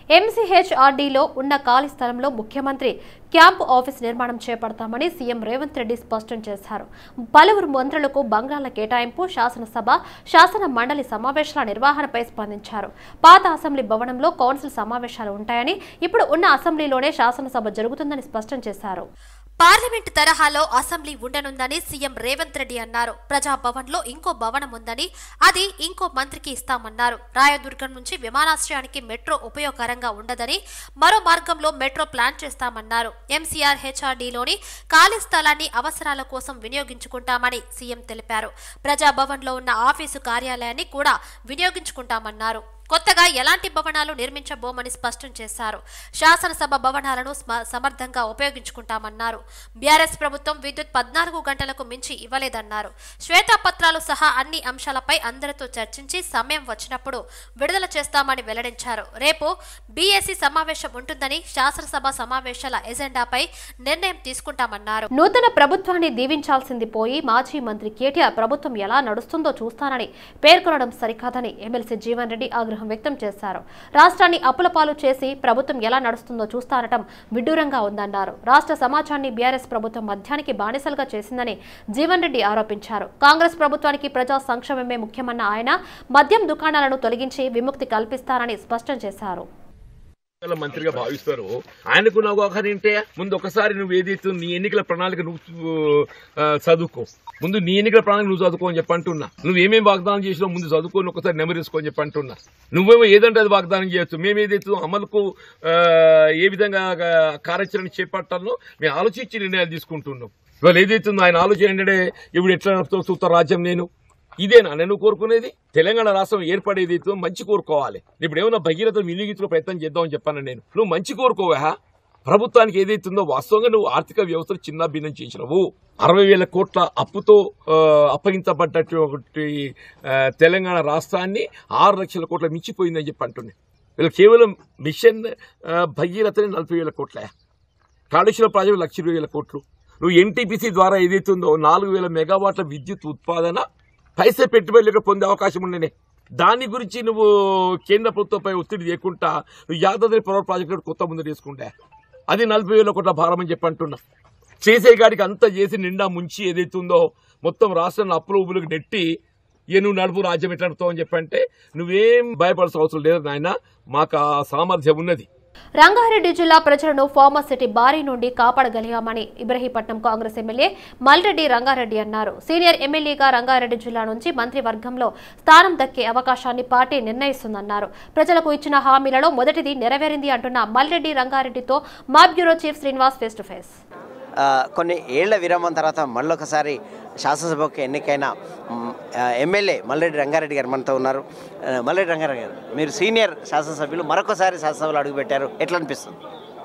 ఎంసీహెచ్ఆర్డీలో ఉన్న ఖాళీ స్థలంలో ముఖ్యమంత్రి క్యాంపు ఆఫీస్ నిర్మాణం చేపడతామని సీఎం రేవంత్ రెడ్డి స్పష్టం చేశారు పలువురు మంత్రులకు బంగ్లాల కేటాయింపు శాసనసభ శాసన మండలి సమావేశాల నిర్వహణపై స్పందించారు పాత అసెంబ్లీ భవనంలో కౌన్సిల్ సమావేశాలు ఉంటాయని ఇప్పుడు ఉన్న అసెంబ్లీలోనే శాసనసభ జరుగుతుందని స్పష్టం చేశారు పార్లమెంట్ తరహాలో అసెంబ్లీ ఉండనుందని సీఎం రేవంత్ రెడ్డి అన్నారు ప్రజాభవన్ లో ఇంకో భవనం ఉందని అది ఇంకో మంత్రికి ఇస్తామన్నారు రాయదుర్గం నుంచి విమానాశ్రయానికి మెట్రో ఉపయోగకరంగా ఉండదని మరో మార్గంలో మెట్రో ప్లాన్ చేస్తామన్నారు ఎంసీఆర్ హెచ్ఆర్డీలోని ఖాళీ స్థలాన్ని అవసరాల కోసం వినియోగించుకుంటామని సీఎం తెలిపారు ప్రజాభవన్ లో ఉన్న ఆఫీసు కార్యాలయాన్ని కూడా వినియోగించుకుంటామన్నారు కొత్తగా ఎలాంటి భవనాలు నిర్మించబోమని స్పష్టం చేశారు శాసనసభ భవనాలను స్మ- సమర్థంగా ఉపయోగించుకుంటామన్నారు బీఆర్ఎస్ ప్రభుత్వం విద్యుత్ పద్నాలుగు గంటలకు మించి ఇవ్వలేదన్నారు శ్వేతాపత్రాలు సహా అన్ని అంశాలపై అందరితో చర్చించి సమయం వచ్చినప్పుడు విడుదల చేస్తామని వెల్లడించారు రేపు బీఎస్సీ సమావేశం ఉంటుందని శాసనసభ సమావేశాల ఎజెండాపై నిర్ణయం తీసుకుంటామన్నారు నూతన ప్రభుత్వాన్ని దీవించాల్సింది పోయి మాజీ మంత్రి కేటీఆర్ ప్రభుత్వం ఎలా నడుస్తుందో చూస్తానని పేర్కొనడం సరికాదని ఎమ్మెల్సీ జీవన్ రెడ్డి ఆగ్రహం వ్యక్తం చేశారు రాష్ట్రాన్ని అప్పుల పాలు చేసి ప్రభుత్వం ఎలా నడుస్తుందో చూస్తానటం విడ్డూరంగా ఉందన్నారు రాష్ట్ర సమాజాన్ని బీఆర్ఎస్ ప్రభుత్వం మద్యానికి బానిసలుగా చేసిందని జీవన్ రెడ్డి ఆరోపించారు కాంగ్రెస్ ప్రభుత్వానికి ప్రజా సంక్షేమమే ముఖ్యమన్న ఆయన మద్యం దుకాణాలను తొలగించి విముక్తి కల్పిస్తారని స్పష్టం చేశారు ఎన్నికల మంత్రిగా భావిస్తారు ఆయనకు నాకు ఒకరింటే ముందు ఒకసారి నువ్వు ఏదైతే నీ ఎన్నికల ప్రణాళిక నువ్వు ఆ, చదువుకో ముందు నీ ఎన్నికల ప్రణాళిక నువ్వు చదువుకో అని చెప్పి అంటున్నా నువ్వు ఏమేమి వాగ్దానం చేసినావు ముందు చదువుకొని ఒకసారి నెమరేసుకో అని చెప్పి అంటున్నా నువ్వేమో ఏదంటే అది వాగ్దానం చేయొచ్చు మేము ఏదైతే అమలుకు ఆ, ఏ విధంగా ఆ, కార్యాచరణ చేపట్టాలో మేము ఆలోచించి నిర్ణయాలు తీసుకుంటున్నాం ఇవాళ ఏదైతే ఉందో ఆయన ఆలోచన ఏంటంటే ఇప్పుడు ఎట్లా నడుపుతావు చూస్తా రాజ్యం నేను ఇదేనా నేను కోరుకునేది తెలంగాణ రాష్ట్రం ఏర్పడేది అయితే మంచి కోరుకోవాలి ఇప్పుడు ఏమన్నా భగీరథ వినియోగించుకో ప్రయత్నం చేద్దామని చెప్పాను నేను నువ్వు మంచి కోరుకోవా ప్రభుత్వానికి ఏదైతుందో వాస్తవంగా నువ్వు ఆర్థిక వ్యవస్థను చిన్న భిన్నం చేసినవు అరవై వేల కోట్ల అప్పుతో ఆ, అప్పగించబడ్డటువంటి ఆ, తెలంగాణ రాష్ట్రాన్ని ఆరు లక్షల కోట్ల మించిపోయిందని చెప్పి అంటున్నాయి వీళ్ళు కేవలం మిషన్ ఆ, భగీరథని నలభై వేల కోట్ల కాళేశ్వర ప్రాజెక్టు లక్ష ఇరవై వేల కోట్లు నువ్వు ఎన్టీపీసీ ద్వారా ఏదైతుందో నాలుగు వేల మెగావాట్ల విద్యుత్ ఉత్పాదన పైసే పెట్టుబడులకు పొందే అవకాశం ఉండేనే దాని గురించి నువ్వు కేంద్ర ప్రభుత్వంపై ఒత్తిడి చేయకుండా నువ్వు యాదాద్రి పవర్ ప్రాజెక్టు కొత్త ముందు తీసుకుంటే అది నలభై వేల కోట్ల భారం అని చెప్పి అంటున్నా చేసే గాడికి అంతా చేసి నిండా ముంచి ఏదైతుందో మొత్తం రాష్ట్రాన్ని అప్పుల ఉబ్బులకు నెట్టి ఏ నువ్వు నడుపు రాజ్యం ఎట్లా నడుపుతావు అని చెప్పంటే నువ్వేం భయపడాల్సిన అవసరం లేదు నాయన మాకు ఆ సామర్థ్యం ఉన్నది రంగారెడ్డి జిల్లా ప్రజలను ఫార్మసిటీ బారి నుండి కాపాడగలిగామని ఇబ్రహీపట్నం కాంగ్రెస్ ఎమ్మెల్యే మల్రెడ్డి రంగారెడ్డి అన్నారు సీనియర్ ఎమ్మెల్యేగా రంగారెడ్డి జిల్లా నుంచి మంత్రివర్గంలో స్థానం దక్కే అవకాశాన్ని పార్టీ నిర్ణయిస్తుందన్నారు ప్రజలకు ఇచ్చిన హామీలలో మొదటిది నెరవేరింది అంటున్న మల్రెడ్డి రంగారెడ్డితో మా bureau chief Srinivas face to face ఆ, కొన్ని ఏళ్ల విరామం తర్వాత మళ్ళొకసారి శాసనసభకు ఎన్నికైన మ్, ఆ, ఎమ్మెల్యే మల్లెడ్డి రంగారెడ్డి గారు మనతో ఉన్నారు ఆ, మల్లెడ్డి రంగారెడ్డి గారు మీరు సీనియర్ శాసనసభ్యులు మరొకసారి శాసనసభలో అడుగుపెట్టారు ఎట్లా అనిపిస్తుంది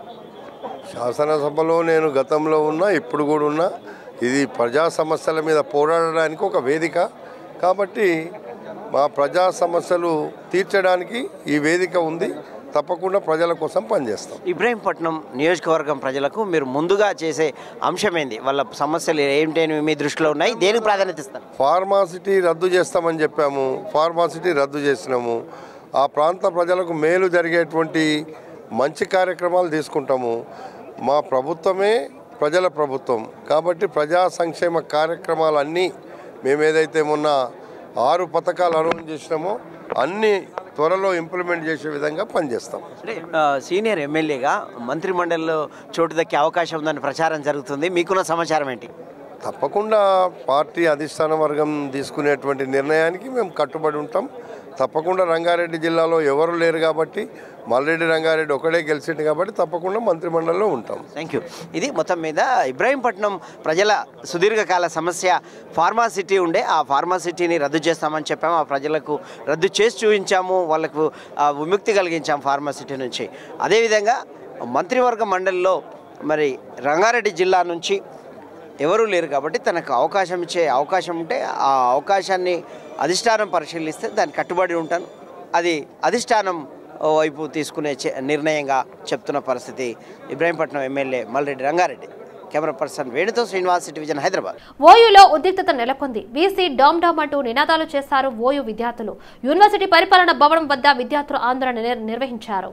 శాసనసభలో నేను గతంలో ఉన్నా ఇప్పుడు కూడా ఉన్నా ఇది ప్రజా సమస్యల మీద పోరాడడానికి ఒక వేదిక కాబట్టి మా ప్రజా సమస్యలు తీర్చడానికి ఈ వేదిక ఉంది తప్పకుండా ప్రజల కోసం పనిచేస్తాం ఇబ్రాహీంపట్నం నియోజకవర్గం ప్రజలకు మీరు ముందుగా చేసే అంశం ఏంది వాళ్ళ సమస్యలు ఏంటని మీ దృష్టిలో ఉన్నాయి దేనికి ప్రాధాన్యత ఇస్తారు ఫార్మాసిటీ రద్దు చేస్తామని చెప్పాము ఫార్మాసిటీ రద్దు చేసినాము ఆ ప్రాంత ప్రజలకు మేలు జరిగేటువంటి మంచి కార్యక్రమాలు తీసుకుంటాము మా ప్రభుత్వమే ప్రజల ప్రభుత్వం కాబట్టి ప్రజా సంక్షేమ కార్యక్రమాలన్నీ మేము ఏదైతే మొన్న ఆరు పథకాలు అనౌన్స్ చేసినామో అన్ని త్వరలో ఇంప్లిమెంట్ చేసే విధంగా పనిచేస్తాం అంటే ఆ, సీనియర్ ఎమ్మెల్యేగా మంత్రిమండలిలో చోటు దక్కే అవకాశం ఉందని ప్రచారం జరుగుతుంది మీకున్న సమాచారం ఏంటి తప్పకుండా పార్టీ అధిష్టాన వర్గం తీసుకునేటువంటి నిర్ణయానికి మేము కట్టుబడి ఉంటాం తప్పకుండా రంగారెడ్డి జిల్లాలో ఎవరు లేరు కాబట్టి మల్రెడ్డి రంగారెడ్డి ఒకడే గెలిచిండు కాబట్టి తప్పకుండా మంత్రిమండలిలో ఉంటాం థ్యాంక్ యూ ఇది మొత్తం మీద ఇబ్రాహీంపట్నం ప్రజల సుదీర్ఘకాల సమస్య ఫార్మాసిటీ ఉండే ఆ ఫార్మాసిటీని రద్దు చేస్తామని చెప్పాము ఆ ప్రజలకు రద్దు చేసి చూపించాము వాళ్ళకు ఆ, విముక్తి కలిగించాము ఫార్మాసిటీ నుంచి అదేవిధంగా మంత్రివర్గ మండలిలో మరి రంగారెడ్డి జిల్లా నుంచి ఎవరూ లేరు కాబట్టి తనకు అవకాశం ఇచ్చే అవకాశం ఉంటే ఆ అవకాశాన్ని అధిష్టానం పరిశీలిస్తే దానికి కట్టుబడి ఉంటాను అది అధిష్టానం వైపు తీసుకునే చే- నిర్ణయంగా చెప్తున్న పరిస్థితి Ibrahimpatnam MLA Malreddy Rangareddy camera person వేణుతో శ్రీనివాస్ డివిజన్ హైదరాబాద్ ఓయూలో ఉద్రిక్తత నెలకొంది వీసీ డామ్ డామ్ అంటూ నినాదాలు చేశారు ఓయూ విద్యార్థులు యూనివర్సిటీ పరిపాలన భవనం వద్ద విద్యార్థులు ఆందోళన నిర్- నిర్వహించారు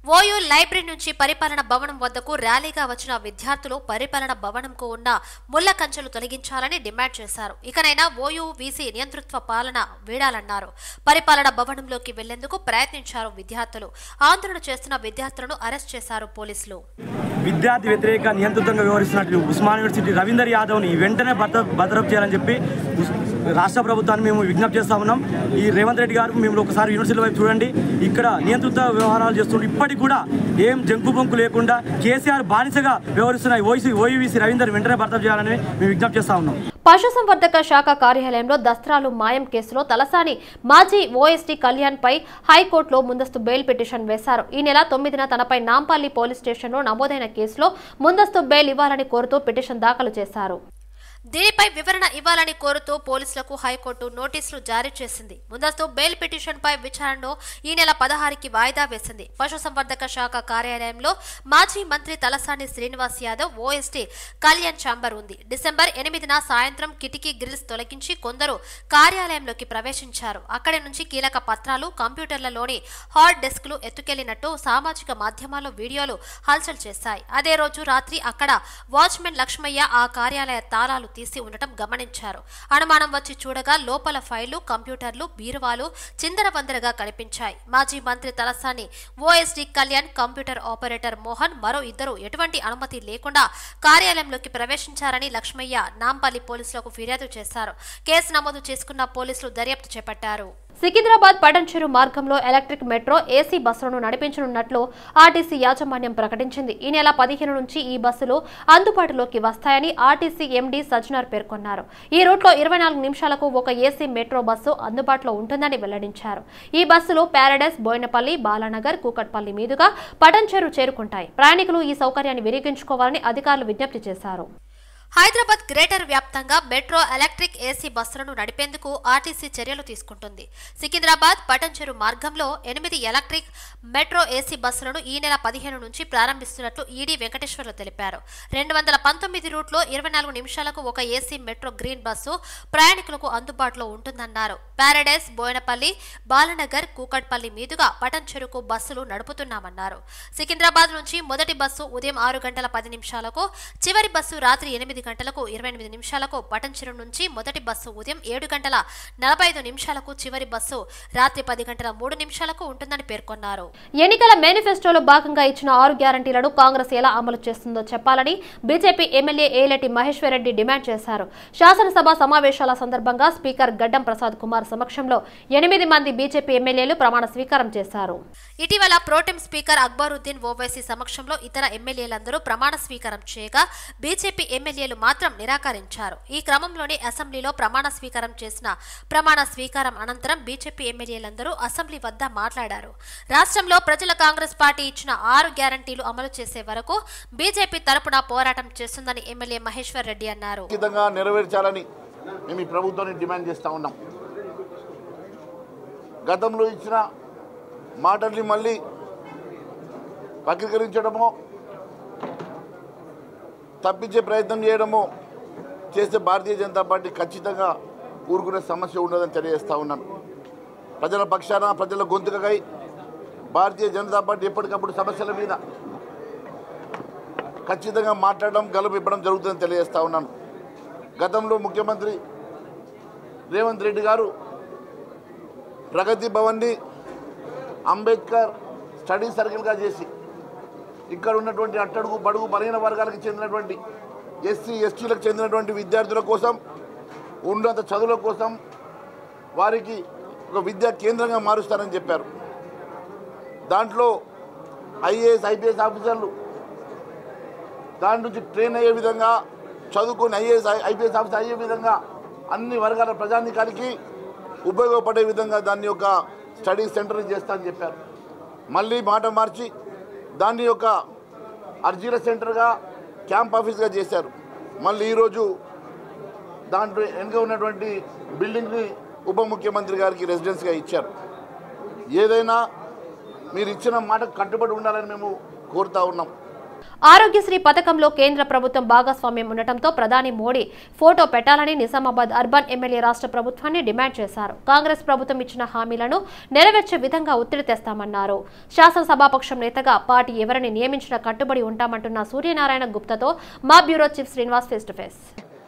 ఓయూ లైబ్రరీ నుంచి పరిపాలన భవనం వద్దకు ర్యాలీగా వచ్చిన విద్యార్థులు పరిపాలన భవనంకు ఉన్న ముళ్ల కంచెలు తొలగించాలని డిమాండ్ చేశారు ఇకనైనా ఓయూ వీసీ నియంతృత్వ పాలన వీడాలన్నారు పరిపాలన భవనంలోకి వెళ్లేందుకు ప్రయత్నించారు విద్యార్థులు ఆందోళన చేస్తున్న విద్యార్థులను అరెస్ట్ చేశారు పోలీసులు విద్యార్థి వ్యతిరేక నియంత్రితంగా వ్యవహరిస్తున్నట్టు ఉస్మాన్ యూనివర్సిటీ రవీందర్ యాదవ్ని వెంటనే భద్ర భద్రపు చేయాలని చెప్పి ఉస్- రాష్ట్ర ప్రభుత్వాన్ని మేము విజ్ఞప్తి చేస్తా ఉన్నాం ఈ రేవంత్ రెడ్డి గారు మేము ఒకసారి యూనివర్సిటీ వైపు చూడండి ఇక్కడ నియంత్రిత వ్యవహారాలు చేస్తుంటే ఇప్పటికి కూడా ఏం జంకు బొంకు లేకుండా కేసీఆర్ బానిసగా వ్యవహరిస్తున్న ఓసీ ఓయూవీసీ రవీందర్ వెంటనే భర్త చేయాలని మేము విజ్ఞప్తి చేస్తా ఉన్నాం పశుసంవర్ధక శాఖ కార్యాలయంలో దస్త్రాలు మాయం కేసులో తలసాని మాజీ ఓఎస్టీ కళ్యాణ్ పై హైకోర్టులో ముందస్తు బెయిల్ పిటిషన్ వేశారు ఈ నెల తొమ్మిదిన తనపై నాంపల్లి పోలీస్ స్టేషన్లో నమోదైన కేసులో ముందస్తు బెయిల్ ఇవ్వాలని కోరుతూ పిటిషన్ దాఖలు చేశారు దీనిపై వివరణ ఇవ్వాలని కోరుతూ పోలీసులకు హైకోర్టు నోటీసులు జారీ చేసింది ముందస్తు బెయిల్ పిటిషన్ పై విచారణను ఈ నెల పదహారుకి వాయిదా వేసింది పశుసంవర్ధక శాఖ కార్యాలయంలో మాజీ మంత్రి తలసాని శ్రీనివాస్ యాదవ్ ఓఎస్టీ కళ్యాణ్ ఛాంబర్ ఉంది డిసెంబర్ ఎనిమిదిన సాయంత్రం కిటికీ గ్రిల్స్ తొలగించి కొందరు కార్యాలయంలోకి ప్రవేశించారు అక్కడి నుంచి కీలక పత్రాలు కంప్యూటర్లలోని హార్డ్ డెస్క్లు ఎత్తుకెళ్లినట్టు సామాజిక మాధ్యమాల్లో వీడియోలు హల్చల్ చేశాయి అదే రోజు రాత్రి అక్కడ వాచ్మెన్ లక్ష్మయ్య ఆ కార్యాలయ తాళాలు తీసి ఉండటం గమనించారు అనుమానం వచ్చి చూడగా లోపల ఫైళ్లు కంప్యూటర్లు బీరువాలు చిందరవందరగా కనిపించాయి మాజీ మంత్రి Talasani OSD Kalyan computer operator Mohan మరో ఇద్దరు ఎటువంటి అనుమతి లేకుండా కార్యాలయంలోకి ప్రవేశించారని లక్ష్మయ్య నాంపల్లి పోలీసులకు ఫిర్యాదు చేశారు కేసు నమోదు చేసుకున్న పోలీసులు దర్యాప్తు చేపట్టారు సికింద్రాబాద్ పటంచెరు మార్గంలో ఎలక్ట్రిక్ మెట్రో ఏసీ బస్సులను నడిపించనున్నట్లు ఆర్టీసీ యాజమాన్యం ప్రకటించింది ఈ నెల పదిహేను నుంచి ఈ బస్సులు అందుబాటులోకి వస్తాయని ఆర్టీసీ ఎండీ సజ్జనార్ పేర్కొన్నారు ఈ రూట్లో ఇరవై నాలుగు నిమిషాలకు ఒక ఏసీ మెట్రో బస్సు అందుబాటులో ఉంటుందని వెల్లడించారు ఈ బస్సులు ప్యారడైస్ బోయినపల్లి బాలానగర్ కూకట్పల్లి మీదుగా పటంచెరు చేరుకుంటాయి ప్రయాణికులు ఈ సౌకర్యాన్ని వినియోగించుకోవాలని అధికారులు విజ్ఞప్తి చేశారు హైదరాబాద్ గ్రేటర్ వ్యాప్తంగా మెట్రో ఎలక్ట్రిక్ ఏసీ బస్సులను నడిపేందుకు ఆర్టీసీ చర్యలు తీసుకుంటుంది సికింద్రాబాద్ పటంచెరు మార్గంలో ఎనిమిది ఎలక్ట్రిక్ మెట్రో ఏసీ బస్సులను ఈ నెల పదిహేను నుంచి ప్రారంభిస్తున్నట్లు ఈడీ వెంకటేశ్వర్లు తెలిపారు రెండు వందల పంతొమ్మిది రూట్లో ఇరవై నాలుగు నిమిషాలకు ఒక ఏసీ మెట్రో గ్రీన్ బస్సు ప్రయాణికులకు అందుబాటులో ఉంటుందన్నారు ప్యారడైస్ బోయనపల్లి బాలనగర్ కూకట్పల్లి మీదుగా పటంచెరుకు బస్సులు నడుపుతున్నామన్నారు సికింద్రాబాద్ నుంచి మొదటి బస్సు ఉదయం ఆరు గంటల పది నిమిషాలకు చివరి బస్సు రాత్రి ఎనిమిది గంటలకు ఇరవై ఎనిమిది నిమిషాలకు పటంచెరు నుంచి మొదటి బస్సు ఉదయం ఏడు గంటల నలభై ఐదు నిమిషాలకు చివరి బస్సు రాత్రి పది గంటల మూడు నిమిషాలకు ఉంటుందని పేర్కొన్నారు ఎన్నికల మేనిఫెస్టోలో భాగంగా ఇచ్చిన ఆరు గ్యారంటీలను కాంగ్రెస్ ఎలా అమలు చేస్తుందో చెప్పాలని BJP MLA Eleti Maheshwar Reddy demand చేశారు శాసనసభ సమావేశాల సందర్భంగా స్పీకర్ గడ్డం ప్రసాద్ కుమార్ సమక్షంలో ఎనిమిది మంది బీజేపీ ఎమ్మెల్యేలు ప్రమాణ స్వీకారం చేశారు ఇటీవల ప్రోటెం స్పీకర్ అక్బరుద్దీన్ ఓవైసీ సమక్షంలో ఇతర ఎమ్మెల్యేలందరూ ప్రమాణ స్వీకారం చేయగా బీజేపీ ఎమ్మెల్యేలు మాత్రం నిరాకరించారు ఈ క్రమంలోనే అసెంబ్లీలో ప్రమాణ స్వీకారం చేసిన ప్రమాణ స్వీకారం అనంతరం బీజేపీ ఎమ్మెల్యేలందరూ అసెంబ్లీ వద్ద మాట్లాడారు రాష్ట్రంలో ప్రజల కాంగ్రెస్ పార్టీ ఇచ్చిన ఆరు గ్యారంటీలు అమలు చేసే వరకు బీజేపీ తరపున పోరాటం చేస్తుందని ఎమ్మెల్యే మహేశ్వర్ రెడ్డి అన్నారు ఖచ్చితంగా నెరవేర్చాలని మేము ఈ ప్రభుత్వాన్ని డిమాండ్ చేస్తూ ఉన్నాం గతంలో ఇచ్చిన మాటల్ని మళ్ళీ వక్రీకరించడమో తప్పించే ప్రయత్నం చేయడమో చేస్తే భారతీయ జనతా పార్టీ ఖచ్చితంగా ఊరుకునే సమస్య ఉండదని తెలియజేస్తా ఉన్నాను ప్రజల పక్షాన ప్రజల గొంతుకై భారతీయ జనతా పార్టీ ఎప్పటికప్పుడు సమస్యల మీద ఖచ్చితంగా మాట్లాడడం గలుపు ఇవ్వడం జరుగుతుందని తెలియజేస్తా ఉన్నాను గతంలో ముఖ్యమంత్రి రేవంత్ రెడ్డి గారు ప్రగతి భవన్ని అంబేద్కర్ స్టడీ సర్కిల్గా చేసి ఇక్కడ ఉన్నటువంటి అట్టడుగు బడుగు బలహీన వర్గాలకు చెందినటువంటి ఎస్సీ ఎస్టీలకు చెందినటువంటి విద్యార్థుల కోసం ఉన్నత చదువుల కోసం వారికి ఒక విద్యా కేంద్రంగా మారుస్తారని చెప్పారు దాంట్లో ఐఏఎస్ ఐపీఎస్ ఆఫీసర్లు దాని నుంచి ట్రైన్ అయ్యే విధంగా చదువుకొని ఐఏఎస్ ఐపీఎస్ ఆఫీసర్ అయ్యే విధంగా అన్ని వర్గాల ప్రజానికానికి ఉపయోగపడే విధంగా దాన్ని యొక్క స్టడీ సెంటర్ చేస్తా అని చెప్పారు మళ్ళీ మాట మార్చి దాన్ని యొక్క అర్జీల సెంటర్గా క్యాంప్ ఆఫీస్గా చేశారు మళ్ళీ ఈరోజు దాంట్లో వెనుక ఉన్నటువంటి బిల్డింగ్ని ఉప ముఖ్యమంత్రి గారికి రెసిడెన్స్గా ఇచ్చారు ఏదైనా మీరు ఇచ్చిన మాటకు కట్టుబడి ఉండాలని మేము కోరుతా ఉన్నాం ఆరోగ్యశ్రీ పథకంలో కేంద్ర ప్రభుత్వం భాగస్వామ్యం ఉండటంతో ప్రధాని మోడీ ఫోటో పెట్టాలని నిజామాబాద్ అర్బన్ ఎమ్మెల్యే రాష్ట్ర ప్రభుత్వాన్ని డిమాండ్ చేశారు కాంగ్రెస్ ప్రభుత్వం ఇచ్చిన హామీలను నెరవేర్చే విధంగా ఒత్తిడి తెస్తామన్నారు శాసనసభాపక్షం నేతగా పార్టీ ఎవరిని నియమించినా కట్టుబడి ఉంటామంటున్న సూర్యనారాయణ గుప్తాతో మా bureau chief Srinivas face to face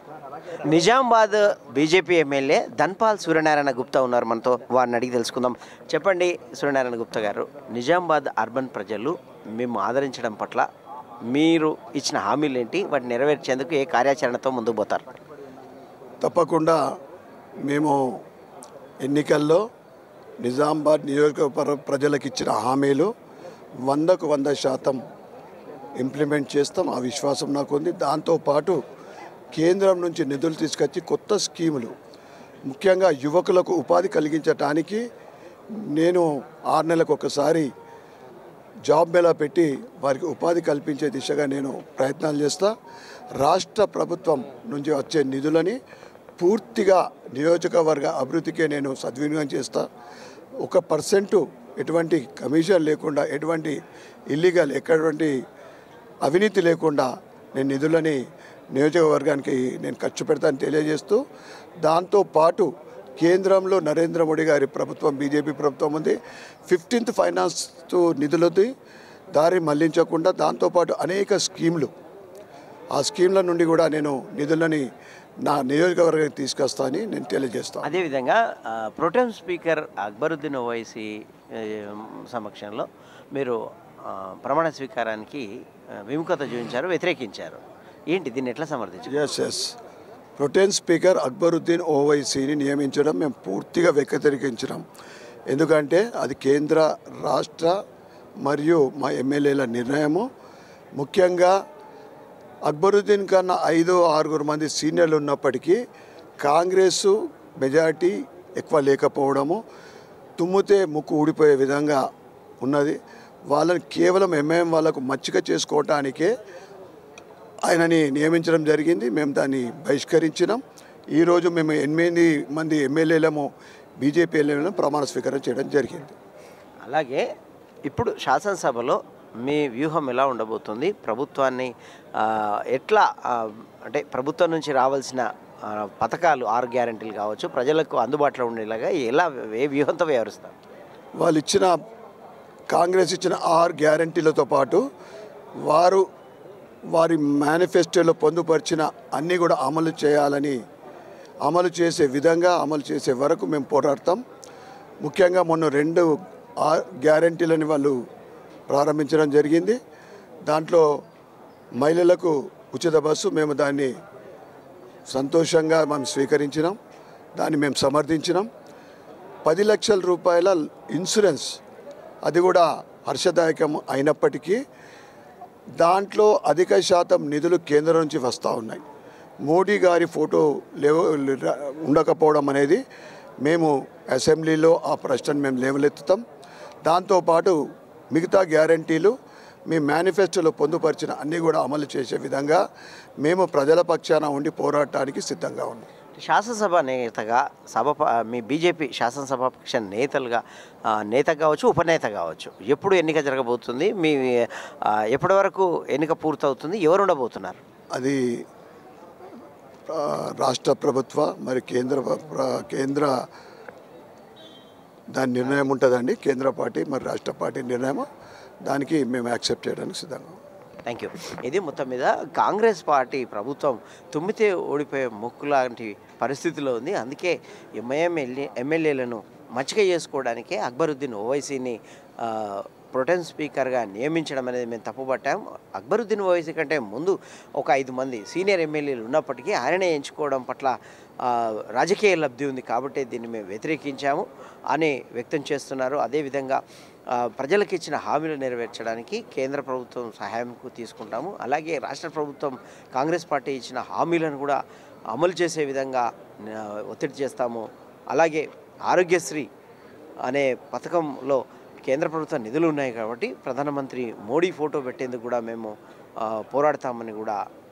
Nizamabad BJP MLA Dhanpal Suryanarayana Gupta ఉన్నారు మనతో వారిని అడిగి తెలుసుకుందాం చెప్పండి సూర్యనారాయణ గుప్తా గారు నిజామాబాద్ అర్బన్ ప్రజలు మేము ఆదరించడం పట్ల మీరు ఇచ్చిన హామీలు ఏంటి వాటిని నెరవేర్చేందుకు ఏ కార్యాచరణతో ముందుకు పోతారు తప్పకుండా మేము ఎన్నికల్లో నిజామాబాద్ నియోజకవర్గ ప్రజలకు ఇచ్చిన హామీలు వందకు వంద శాతం ఇంప్లిమెంట్ చేస్తాం ఆ విశ్వాసం నాకు ఉంది దాంతోపాటు కేంద్రం నుంచి నిధులు తీసుకొచ్చి కొత్త స్కీములు ముఖ్యంగా యువకులకు ఉపాధి కలిగించటానికి నేను ఆరు నెలలకు ఒకసారి జాబ్ మేళా పెట్టి వారికి ఉపాధి కల్పించే దిశగా నేను ప్రయత్నాలు చేస్తా రాష్ట్ర ప్రభుత్వం నుంచి వచ్చే నిధులని పూర్తిగా నియోజకవర్గ అభివృద్ధికే నేను సద్వినియోగం చేస్తా ఒక పర్సెంటు ఎటువంటి కమిషన్ లేకుండా ఎటువంటి ఇల్లీగల్ ఎటువంటి అవినీతి లేకుండా నేను నిధులని నియోజకవర్గానికి నేను ఖర్చు పెడతాను తెలియజేస్తూ దాంతోపాటు కేంద్రంలో నరేంద్ర మోడీ గారి ప్రభుత్వం బీజేపీ ప్రభుత్వం ఉంది ఫిఫ్టీన్త్ ఫైనాన్స్ నిధులది దారి మళ్లించకుండా దాంతోపాటు అనేక స్కీములు ఆ స్కీమ్ల నుండి కూడా నేను నిధులని నా నియోజకవర్గానికి తీసుకొస్తా అని నేను తెలియజేస్తాను అదేవిధంగా ఆ, ప్రోటెం స్పీకర్ అక్బరుద్దీన్ ఓవైసీ ఏ, సమక్షంలో మీరు ఆ, ప్రమాణ స్వీకారానికి ఆ, విముఖత చూపించారు వ్యతిరేకించారు ఏంటి దీన్ని ఎట్లా సమర్థించారు yes yes pro tem speaker Akbaruddin ఓవైసీని నియమించడం మేము పూర్తిగా వ్యతిరేకించడం ఎందుకంటే అది కేంద్ర రాష్ట్ర మరియు మా ఎమ్మెల్యేల నిర్ణయము ముఖ్యంగా అక్బరుద్దీన్ కన్నా ఐదు ఆరుగురు మంది సీనియర్లు ఉన్నప్పటికీ కాంగ్రెస్ మెజారిటీ ఎక్కువ లేకపోవడము తుమ్మితే ముక్కు ఊడిపోయే విధంగా ఉన్నది వాళ్ళని కేవలం ఎంఐఎం వాళ్ళకు మచ్చిక చేసుకోవటానికే ఆయనని నియమించడం జరిగింది మేము దాన్ని బహిష్కరించినాం ఈరోజు మేము ఎనిమిది మంది ఎమ్మెల్యేలము బీజేపీ ఎమ్మెల్యేలను ప్రమాణ స్వీకారం చేయడం జరిగింది అలాగే ఇప్పుడు శాసనసభలో మీ వ్యూహం ఎలా ఉండబోతుంది ప్రభుత్వాన్ని ఆ, ఎట్లా ఆ, అంటే ప్రభుత్వం నుంచి రావాల్సిన ఆ, పథకాలు ఆరు గ్యారంటీలు కావచ్చు ప్రజలకు అందుబాటులో ఉండేలాగా ఎలా ఏ వ్యూహంతో వ్యవహరిస్తారు వాళ్ళు ఇచ్చిన కాంగ్రెస్ ఇచ్చిన ఆరు గ్యారంటీలతో పాటు వారు వారి మేనిఫెస్టోలో పొందుపరిచిన అన్నీ కూడా అమలు చేయాలని అమలు చేసే విధంగా అమలు చేసే వరకు మేము పోరాడతాం ముఖ్యంగా మొన్న రెండు ఆ- గ్యారంటీలని వాళ్ళు ప్రారంభించడం జరిగింది దాంట్లో మహిళలకు ఉచిత బస్సు మేము దాన్ని సంతోషంగా మనం స్వీకరించినాం దాన్ని మేము సమర్థించినాం పది లక్షల రూపాయల ఇన్సూరెన్స్ అది కూడా హర్షదాయకం అయినప్పటికీ దాంట్లో అధిక శాతం నిధులు కేంద్రం నుంచి వస్తూ ఉన్నాయి మోడీ గారి ఫోటో లేవ ఉండకపోవడం అనేది మేము అసెంబ్లీలో ఆ ప్రశ్నను మేము లేవలెత్తుతాం దాంతోపాటు మిగతా గ్యారంటీలు మీ మేనిఫెస్టోలో పొందుపరిచిన అన్నీ కూడా అమలు చేసే విధంగా మేము ప్రజల పక్షాన ఉండి పోరాటానికి సిద్ధంగా ఉన్నాం శాసనసభ నేతగా సభ ప- మీ బీజేపీ శాసనసభ పక్ష నేతలుగా ఆ, నేత కావచ్చు ఉపనేత కావచ్చు ఎప్పుడు ఎన్నిక జరగబోతుంది మీ ఆ, ఎప్పటి వరకు ఎన్నిక పూర్తవుతుంది ఎవరు ఉండబోతున్నారు అది ఆ, రాష్ట్ర ప్రభుత్వ మరి కేంద్ర ప్ర- ప్ర- కేంద్ర దాని నిర్ణయం ఉంటుందండి కేంద్ర పార్టీ మరి రాష్ట్ర పార్టీ నిర్ణయం దానికి మేము యాక్సెప్ట్ చేయడానికి సిద్ధంగా ఉన్నాం. థ్యాంక్ యూ ఇది మొత్తం మీద కాంగ్రెస్ పార్టీ ప్రభుత్వం తుమ్మితే ఓడిపోయే ముక్కు లాంటి పరిస్థితిలో ఉంది అందుకే ఎంఐఎం ఎమ్మెల్యేలను మచ్చిక చేసుకోవడానికే అక్బరుద్దీన్ ఓవైసీని ప్రొటెన్ స్పీకర్గా నియమించడం అనేది మేము తప్పుపట్టాం అక్బరుద్దీన్ ఓవైసీ కంటే ముందు ఒక ఐదు మంది సీనియర్ ఎమ్మెల్యేలు ఉన్నప్పటికీ ఆయననే ఎంచుకోవడం పట్ల ఆ, రాజకీయ లబ్ధి ఉంది కాబట్టి దీన్ని మేము వ్యతిరేకించాము అని వ్యక్తం చేస్తున్నారు అదేవిధంగా ఆ, ప్రజలకు ఇచ్చిన హామీలు నెరవేర్చడానికి కేంద్ర ప్రభుత్వం సహాయంకు తీసుకుంటాము అలాగే రాష్ట్ర ప్రభుత్వం కాంగ్రెస్ పార్టీ ఇచ్చిన హామీలను కూడా అమలు చేసే విధంగా ఆ, ఒత్తిడి చేస్తాము అలాగే ఆరోగ్యశ్రీ అనే పథకంలో కేంద్ర ప్రభుత్వ నిధులు ఉన్నాయి కాబట్టి ప్రధానమంత్రి మోడీ ఫోటో పెట్టేందుకు కూడా మేము ఆ, పోరాడతామని కూడా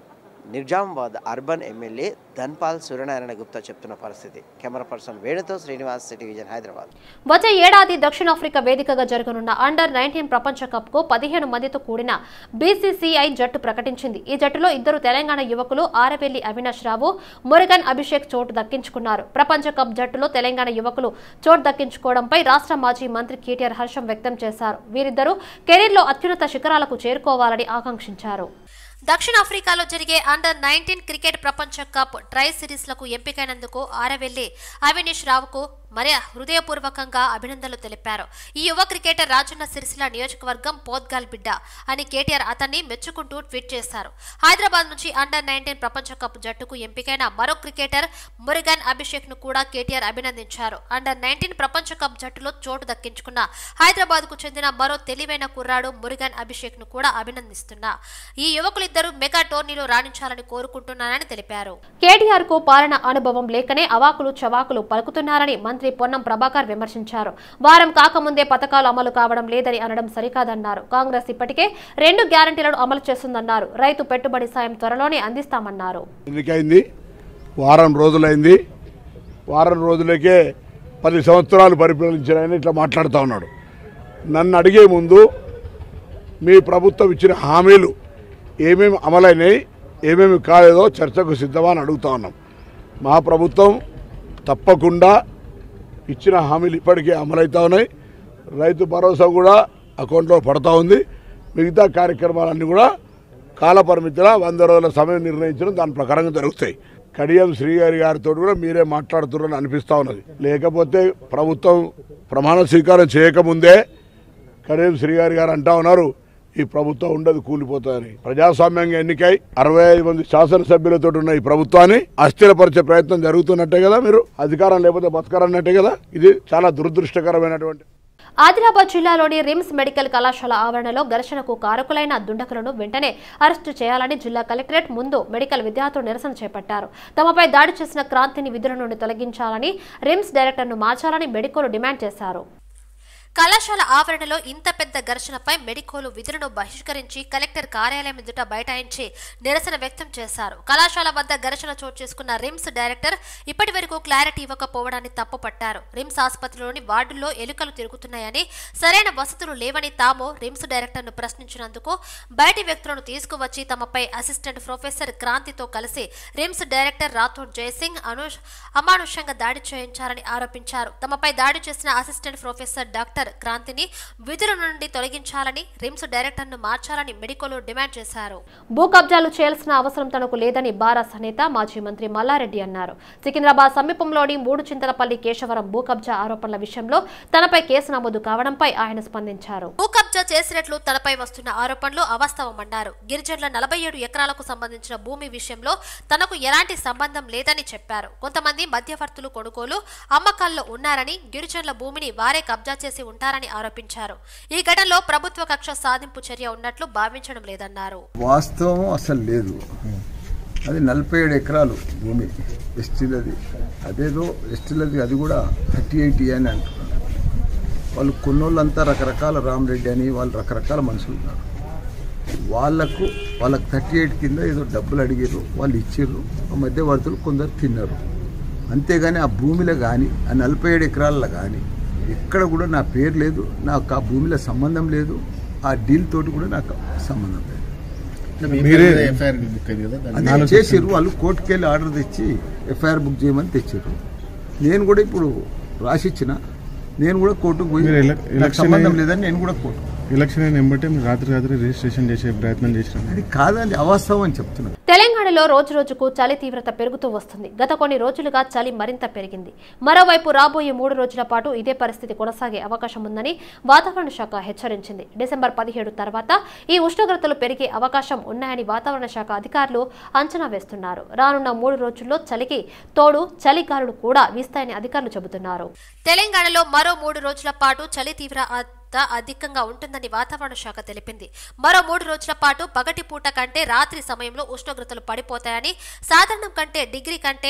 నిజామాబాద్ అర్బన్ ఎమ్మెల్యే ధన్పాల్ సూర్యనారాయణ గుప్తా చెప్తున్న పరిస్థితి కెమెరా పర్సన్ వేణుతో శ్రీనివాస్ సిటీ విజన్ హైదరాబాద్ వచ్చే ఏడాది దక్షిణాఫ్రికా వేదికగా జరగనున్న అండర్ నైన్టీన్ ప్రపంచ కప్ కు పదిహేను మందితో కూడిన బీసీసీఐ జట్టు ప్రకటించింది ఈ జట్టులో ఇద్దరు తెలంగాణ యువకులు ఆరవెల్లి అవినాష్ రావు మురుగన్ అభిషేక్ చోటు దక్కించుకున్నారు ప్రపంచ కప్ జట్టులో తెలంగాణ యువకులు చోటు దక్కించుకోవడంపై రాష్ట్ర మాజీ మంత్రి కేటీఆర్ హర్షం వ్యక్తం చేశారు వీరిద్దరూ కెరీర్లో అత్యున్నత శిఖరాలకు చేరుకోవాలని ఆకాంక్షించారు దక్షిణాఫ్రికాలో జరిగే అండర్ నైన్టీన్ క్రికెట్ ప్రపంచ కప్ ట్రై సిరీస్లకు ఎంపికైనందుకు ఆరవెల్లి అవినీష్ రావుకు మరి హృదయపూర్వకంగా అభినందనలు తెలిపారు ఈ యువ క్రికెటర్ రాజన్న సిరిసిల్ల నియోజకవర్గం పోద్గాల్ బిడ్డ అని కేటీఆర్ అతన్ని మెచ్చుకుంటూ ట్వీట్ చేశారు హైదరాబాద్ నుంచి అండర్ నైన్టీన్ ప్రపంచ కప్ జట్టుకు ఎంపికైన మరో క్రికెటర్ మురుగన్ అభిషేక్ ను కూడా కేటీఆర్ అభినందించారు అండర్ నైన్టీన్ ప్రపంచ కప్ జట్టులో చోటు దక్కించుకున్న హైదరాబాద్ కు చెందిన మరో తెలివైన కుర్రాడు మురుగన్ అభిషేక్ ను కూడా అభినందిస్తున్నా ఈ యువకులిద్దరూ మెగా టోర్నీలో రాణించాలని కోరుకుంటున్నానని తెలిపారు కేటీఆర్ కు పాలన అనుభవం లేకనే అవాకులు చవాకులు పలుకుతున్నారని మంత్రి పొన్నం ప్రభాకర్ విమర్శించారు వారం కాకముందే పథకాలు అమలు కావడం లేదని అనడం సరికాదన్నారు కాంగ్రెస్ ఇప్పటికే రెండు గ్యారంటీలను అమలు చేస్తుందన్నారు రైతు పెట్టుబడి సాయం త్వరలోనే అందిస్తామన్నారు ఎన్నికైంది వారం రోజులైంది వారం రోజులకే పది సంవత్సరాలు పరిపాలించారని ఇట్లా మాట్లాడుతూ ఉన్నాడు నన్ను అడిగే ముందు మీ ప్రభుత్వం ఇచ్చిన హామీలు ఏమేమి అమలైనాయి ఏమేమి కాలేదో చర్చకు సిద్ధమా అని అడుగుతా ఉన్నాం మా ప్రభుత్వం తప్పకుండా ఇచ్చిన హామీలు ఇప్పటికే అమలవుతా ఉన్నాయి రైతు భరోసా కూడా అకౌంట్లో పడతా ఉంది మిగతా కార్యక్రమాలన్నీ కూడా కాలపరిమితిలో వంద రోజుల సమయం నిర్ణయించడం దాని ప్రకారంగా జరుగుతాయి కడియం శ్రీగారి గారితో కూడా మీరే మాట్లాడుతున్నారని అనిపిస్తూ ఉన్నది లేకపోతే ప్రభుత్వం ప్రమాణ స్వీకారం చేయకముందే కడియం శ్రీగారి గారు అంటా ఉన్నారు ఈ ప్రభుత్వం ఉండదు కూలిపోతుందని ప్రజాస్వామ్యంగా ఎన్నికై అరవై ఐదు మంది శాసనసభ్యులతో ఉన్న ఈ ప్రభుత్వాన్ని అస్థిరపరిచే ప్రయత్నం జరుగుతున్నట్టే కదా మీరు అధికారం లేకపోతే బతకారన్నట్టే కదా ఇది చాలా దురదృష్టకరమైనటువంటి ఆదిలాబాద్ జిల్లాలోని రిమ్స్ మెడికల్ కళాశాల ఆవరణలో ఘర్షణకు కారకులైన దుండకులను వెంటనే అరెస్టు చేయాలని జిల్లా కలెక్టరేట్ ముందు మెడికల్ విద్యార్థులు నిరసన చేపట్టారు తమపై దాడి చేసిన క్రాంతిని విధుల నుండి తొలగించాలని రిమ్స్ డైరెక్టర్ను మార్చాలని మెడికోలు డిమాండ్ చేశారు కళాశాల ఆవరణలో ఇంత పెద్ద ఘర్షణపై మెడికోలు విధులను బహిష్కరించి కలెక్టర్ కార్యాలయం ఎదుట బైఠాయించి నిరసన వ్యక్తం చేశారు కళాశాల వద్ద ఘర్షణ చోటు చేసుకున్న రిమ్స్ డైరెక్టర్ ఇప్పటి వరకు క్లారిటీ ఇవ్వకపోవడాన్ని తప్పుపట్టారు రిమ్స్ ఆసుపత్రిలోని వార్డుల్లో ఎలుకలు తిరుగుతున్నాయని సరైన వసతులు లేవని తాము రిమ్స్ డైరెక్టర్ను ప్రశ్నించినందుకు బయటి వ్యక్తులను తీసుకువచ్చి తమపై అసిస్టెంట్ ప్రొఫెసర్ క్రాంతితో కలిసి రిమ్స్ డైరెక్టర్ రాథోడ్ జయసింగ్ అను అమానుషంగా దాడి చేయించారని ఆరోపించారు తమపై దాడి చేసిన అసిస్టెంట్ ప్రొఫెసర్ డాక్టర్ క్రాంతిని విధుల నుండి తొలగించాలని రిమ్స్ డైరెక్టర్ను మార్చాలని మెడికోలు డిమాండ్ చేశారు భూ కబ్జాలు చేయాల్సిన అవసరం తనకు లేదని బారాస్ నేత మాజీ మంత్రి మల్లారెడ్డి అన్నారు సికింద్రాబాద్ సమీపంలోని మూడు చింతలపల్లి కేశవరం భూ కబ్జా ఆరోపణల విషయంలో తనపై కేసు నమోదు కావడంపై ఆయన స్పందించారు భూ కబ్జా చేసినట్లు తనపై వస్తున్న ఆరోపణలు అవాస్తవమన్నారు గిరిజనుల నలభై ఏడు ఎకరాలకు సంబంధించిన భూమి విషయంలో తనకు ఎలాంటి సంబంధం లేదని చెప్పారు కొంతమంది మధ్యవర్తులు కొనుగోలు అమ్మకాల్లో ఉన్నారని గిరిజనుల భూమిని వారే కబ్జా చేసి ఉంటారని ఆరోపించారు ఈ ఘటనలో ప్రభుత్వ కక్ష సాధింపు చర్య ఉన్నట్లు భావించడం లేదన్నారు వాస్తవం అసలు లేదు అది నలభై ఏడు ఎకరాలు భూమి ఎస్టీలది అదేదో ఎస్టీలది అది కూడా థర్టీ ఎయిట్ అని అంటున్నారు వాళ్ళు కొన్నోళ్ళంతా రకరకాల రామరెడ్డి అని వాళ్ళు రకరకాల మనుషులు ఉన్నారు వాళ్ళకు వాళ్ళకి థర్టీ ఎయిట్ కింద ఏదో డబ్బులు అడిగారు వాళ్ళు ఇచ్చారు ఆ మధ్యవర్తులు కొందరు తిన్నారు అంతేగాని ఆ భూమిలో కానీ ఆ నలభై ఏడు ఎకరాల్లో కానీ ఎక్కడ కూడా నా పేరు లేదు నాకు ఆ భూమిలో సంబంధం లేదు ఆ డీల్ తోటి కూడా నాకు సంబంధం లేదు అదే చేసిర్రు వాళ్ళు కోర్టుకి వెళ్ళి ఆర్డర్ తెచ్చి ఎఫ్ఐఆర్ బుక్ చేయమని తెచ్చారు నేను కూడా ఇప్పుడు రాసిచ్చిన నేను కూడా కోర్టుకు పోయి మీరు ఎల- నాకు ఎలక్షన్ సంబంధం అయ్యి- లేదని నేను కూడా కోర్టు ఎలక్షన్ అయిన వెంబటే మీరు రాత్రి రాత్రి రిజిస్ట్రేషన్ చేసే ప్రయత్నం చేసినాం అది కాదండి అవాస్తవం అని చెప్తున్నా తెలంగాణలో రోజు రోజుకు చలి తీవ్రత పెరుగుతూ వస్తుంది గత కొన్ని రోజులుగా చలి మరింత పెరిగింది మరోవైపు రాబోయే మూడు రోజుల పాటు ఇదే పరిస్థితి కొనసాగే అవకాశం ఉందని వాతావరణ శాఖ హెచ్చరించింది డిసెంబర్ పదిహేడు తర్వాత ఈ ఉష్ణోగ్రతలు పెరిగే అవకాశం ఉన్నాయని వాతావరణ శాఖ అధికారులు అంచనా వేస్తున్నారు రానున్న మూడు రోజుల్లో చలికి తోడు చలిగాలులు కూడా వీస్తాయని అధికారులు చెబుతున్నారు తెలంగాణలో మరో మూడు రోజుల పాటు చలి తీవ్ర అధికంగా ఉంటుందని వాతావరణ శాఖ తెలిపింది మరో మూడు రోజుల పాటు పగటి పూట కంటే రాత్రి సమయంలో ఉష్ణోగ్రతలు పడిపోతాయని సాధారణం కంటే డిగ్రీ కంటే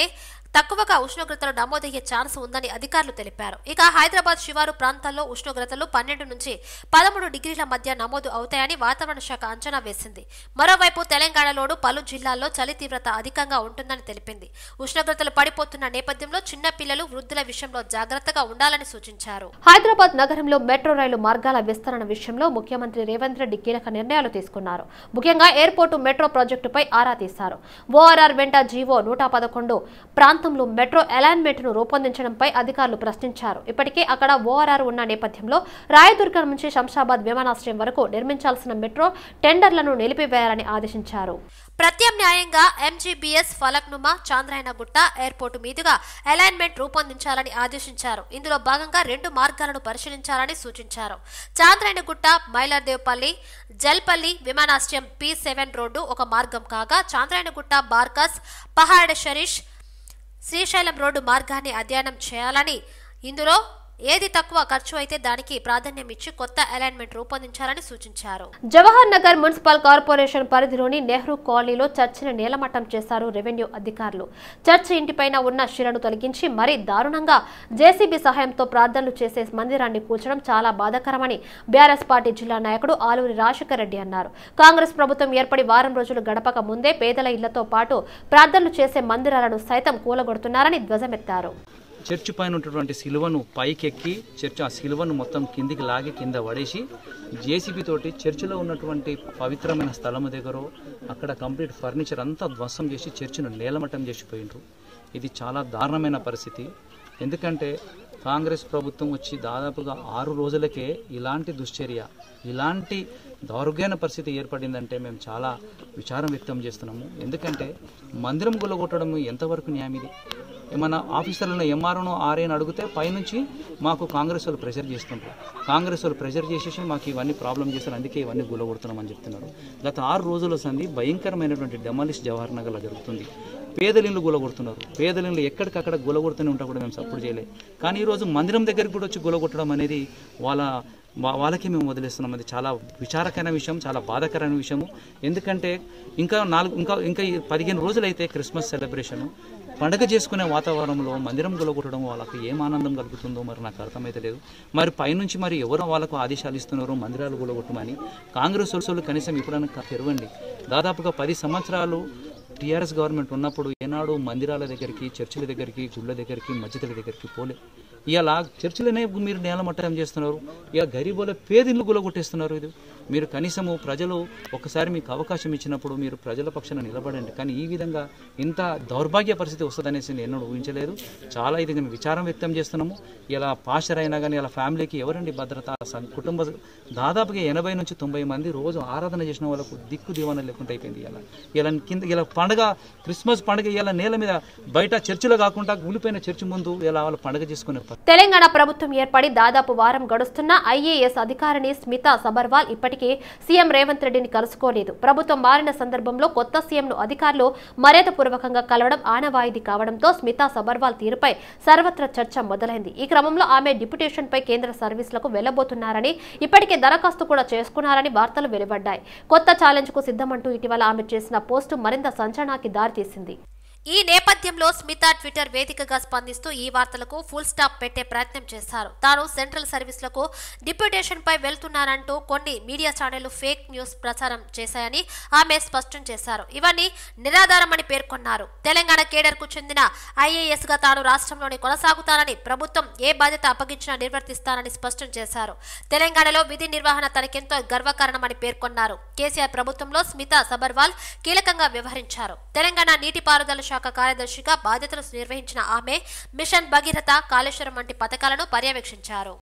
తక్కువగా ఉష్ణోగ్రతలు నమోదయ్యే ఛాన్స్ ఉందని అధికారులు తెలిపారు ఇక హైదరాబాద్ శివారు ప్రాంతాల్లో ఉష్ణోగ్రతలు పన్నెండు నుంచి పదమూడు డిగ్రీల మధ్య నమోదు అవుతాయని వాతావరణ శాఖ అంచనా వేసింది మరోవైపు తెలంగాణలోను పలు జిల్లాల్లో చలి తీవ్రత అధికంగా ఉంటుందని తెలిపింది ఉష్ణోగ్రతలు పడిపోతున్న నేపథ్యంలో చిన్న పిల్లలు వృద్ధుల విషయంలో జాగ్రత్తగా ఉండాలని సూచించారు హైదరాబాద్ నగరంలో మెట్రో రైలు మార్గాల విస్తరణ విషయంలో ముఖ్యమంత్రి రేవంత్ రెడ్డి కీలక నిర్ణయాలు తీసుకున్నారు ముఖ్యంగా ఎయిర్పోర్టు మెట్రో ప్రాజెక్టుపై ఆరా తీశారు ఓఆర్ఆర్ వెంట జీవో నూట పదకొండు ప్రాంతంలో మెట్రో అలైన్మెంట్ ను రూపొందించడంపై అధికారులు ప్రశ్నించారు ఇప్పటికే అక్కడ ఓఆర్ఆర్ ఉన్న నేపథ్యంలో రాయదుర్గం నుంచి శంషాబాద్ విమానాశ్రయం వరకు నిర్మించాల్సిన మెట్రో టెండర్లను నిలిపివేయాలని ఆదేశించారు ప్రత్యామ్నాయంగా ఎంజీబీఎస్ ఫలక్నుమా చాంద్రాయనగుట్ట ఎయిర్పోర్టు మీదుగా అలైన్మెంట్ రూపొందించాలని ఆదేశించారు ఇందులో భాగంగా రెండు మార్గాలను పరిశీలించాలని సూచించారు చాంద్రాయనగుట్ట మైలార్దేవ్పల్లి జల్పల్లి విమానాశ్రయం పి సెవెన్ రోడ్డు ఒక మార్గం కాగా చాంద్రాయనగుట్ట బార్కస్ పహాడ్ షరీష్ శ్రీశైలం రోడ్డు మార్గాన్ని అధ్యయనం చేయాలని ఇందులో ఏది తక్కువ ఖర్చు అయితే దానికి ప్రాధాన్యం ఇచ్చి కొత్త అలైన్మెంట్ రూపొందించాలని సూచించారు జవహర్ నగర్ మున్సిపల్ కార్పొరేషన్ పరిధిలోని నెహ్రూ కాలనీలో చర్చిని నేలమట్టం చేశారు రెవెన్యూ అధికారులు చర్చి ఇంటిపైన ఉన్న శిలను తొలగించి మరీ దారుణంగా జేసీబీ సహాయంతో ప్రార్థనలు చేసే మందిరాన్ని కూల్చడం చాలా బాధాకరమని బీఆర్ఎస్ పార్టీ జిల్లా నాయకుడు ఆలూరి రాజశేఖర రెడ్డి అన్నారు కాంగ్రెస్ ప్రభుత్వం ఏర్పడి వారం రోజులు గడపక ముందే పేదల ఇళ్లతో పాటు ప్రార్థనలు చేసే మందిరాలను సైతం కూలగొడుతున్నారని ధ్వజమెత్తారు చర్చ్ పైన ఉన్నటువంటి సిలువను పైకెక్కి చర్చ్ ఆ సిలువను మొత్తం కిందికి లాగి కింద పడేసి జేసీబీ తోటి చర్చిలో ఉన్నటువంటి పవిత్రమైన స్థలం దగ్గర అక్కడ కంప్లీట్ ఫర్నిచర్ అంతా ధ్వంసం చేసి చర్చిను నేలమట్టం చేసిపోయినరు ఇది చాలా దారుణమైన పరిస్థితి ఎందుకంటే కాంగ్రెస్ ప్రభుత్వం వచ్చి దాదాపుగా ఆరు రోజులకే ఇలాంటి దుశ్చర్య ఇలాంటి దౌర్ఘ్యమైన పరిస్థితి ఏర్పడిందంటే మేము చాలా విచారం వ్యక్తం చేస్తున్నాము ఎందుకంటే మందిరం గుల్లగొట్టడం ఎంతవరకు న్యాయం ఇది మన ఆఫీసర్లను ఎంఆర్ఓను ఆర్ఏని అడిగితే పైనుంచి మాకు కాంగ్రెస్ వాళ్ళు ప్రెషర్ చేస్తుంటారు కాంగ్రెస్ వాళ్ళు ప్రెషర్ చేసేసి మాకు ఇవన్నీ ప్రాబ్లం చేస్తారు అందుకే ఇవన్నీ గుల్లగొడుతున్నామని చెప్తున్నారు గత ఆరు రోజుల సంది భయంకరమైనటువంటి డెమాలిష్ జవహర్ నగర్లో జరుగుతుంది పేదలిండ్లు గులగొడుతున్నారు పేదలిండ్లు ఎక్కడికక్కడ గులగొడుతూనే ఉంటా కూడా మేము సపోర్ట్ చేయలేదు కానీ ఈరోజు మందిరం దగ్గరికి కూడా వచ్చి గులగొట్టడం అనేది వాళ్ళ వా- వాళ్ళకి మేము వదిలేస్తున్నాం అది చాలా విచారకరమైన విషయం చాలా బాధాకరమైన విషయము ఎందుకంటే ఇంకా నాలుగు ఇంకా ఇంకా ఈ పదిహేను రోజులైతే క్రిస్మస్ సెలబ్రేషన్ పండగ చేసుకునే వాతావరణంలో మందిరం గులగొట్టడం వాళ్ళకి ఏం ఆనందం కలుగుతుందో మరి నాకు అర్థమైతే లేదు మరి పైనుంచి మరి ఎవరు వాళ్ళకు ఆదేశాలు ఇస్తున్నారో మందిరాలు గులగొట్టమని కాంగ్రెస్ వాళ్ళు కనీసం ఎప్పుడైనా తెరవండి దాదాపుగా పది సంవత్సరాలు టీఆర్ఎస్ గవర్నమెంట్ ఉన్నప్పుడు ఏనాడు మందిరాల దగ్గరికి చర్చిల దగ్గరికి గుళ్ళ దగ్గరికి మస్జిదుల దగ్గరికి పోలే ఇలా చర్చిలనే మీరు నేలమట్టడం చేస్తున్నారు ఇక గరీబుల పేదిళ్ళు గులగొట్టేస్తున్నారు ఇది మీరు కనీసము ప్రజలు ఒకసారి మీకు అవకాశం ఇచ్చినప్పుడు మీరు ప్రజల పక్షాన నిలబడండి కానీ ఈ విధంగా ఇంత దౌర్భాగ్య పరిస్థితి వస్తుందనేసి నేను ఎన్నడూ ఊహించలేదు చాలా ఇది మేము విచారం వ్యక్తం చేస్తున్నాము ఇలా పాస్టర్ అయినా కానీ ఇలా ఫ్యామిలీకి ఎవరండి భద్రత సం- కుటుంబ దాదాపుగా ఎనభై నుంచి తొంభై మంది రోజు ఆరాధన చేసిన వాళ్ళకు దిక్కు దీవన లేకుండా అయిపోయింది ఇలా ఇలా కింద ఇలా పండగ క్రిస్మస్ పండుగ ఇలా నేల మీద బయట చర్చిలో కాకుండా కూలిపోయిన చర్చి ముందు ఇలా వాళ్ళు పండగ చేసుకునే ప- తెలంగాణ ప్రభుత్వం ఏర్పడి దాదాపు వారం గడుస్తున్న ఐఏఎస్ అధికారిని స్మిత సబర్వాల్ ఇప్పటికీ సీఎం రేవంత్ రెడ్డిని కలుసుకోలేదు ప్రభుత్వం మారిన సందర్భంలో కొత్త సీఎంను అధికారులు మర్యాదపూర్వకంగా కలవడం ఆనవాయితీ కావడంతో స్మిత సబర్వాల్ తీరుపై సర్వత్రా చర్చ మొదలైంది ఈ క్రమంలో ఆమె డిప్యుటేషన్ పై కేంద్ర సర్వీసులకు వెళ్లబోతున్నారని ఇప్పటికే దరఖాస్తు కూడా చేసుకున్నారని వార్తలు వెలువడ్డాయి కొత్త ఛాలెంజ్ కు సిద్ధమంటూ ఇటీవల ఆమె చేసిన పోస్టు మరింత సంచలనానికి దారితీసింది ఈ నేపథ్యంలో స్మిత ట్విట్టర్ వేదికగా స్పందిస్తూ ఈ వార్తలకు ఫుల్ స్టాప్ పెట్టే ప్రయత్నం చేశారు తాను సెంట్రల్ సర్వీసులకు డిప్యూటేషన్ పై వెళ్తున్నానంటూ కొన్ని మీడియా ఛానళ్లు ఫేక్ న్యూస్ ప్రచారం చేశాయని ఆమె స్పష్టం చేశారు ఇవన్నీ నిరాధారమని పేర్కొన్నారు తెలంగాణ కేడర్ కు చెందిన ఐఏఎస్ గా తాను రాష్ట్రంలోనే కొనసాగుతానని ప్రభుత్వం ఏ బాధ్యత అప్పగించినా నిర్వర్తిస్తానని స్పష్టం చేశారు తెలంగాణలో విధి నిర్వహణ తనకెంతో గర్వకారణమని పేర్కొన్నారు కేసీఆర్ ప్రభుత్వంలో స్మిత సబర్వాల్ కీలకంగా వ్యవహరించారు తెలంగాణ నీటిపారుదల శాఖ కార్యదర్శిగా బాధ్యతలు నిర్వహించిన ఆమె మిషన్ భగీరథ కాళేశ్వరం వంటి పథకాలను పర్యవేక్షించారు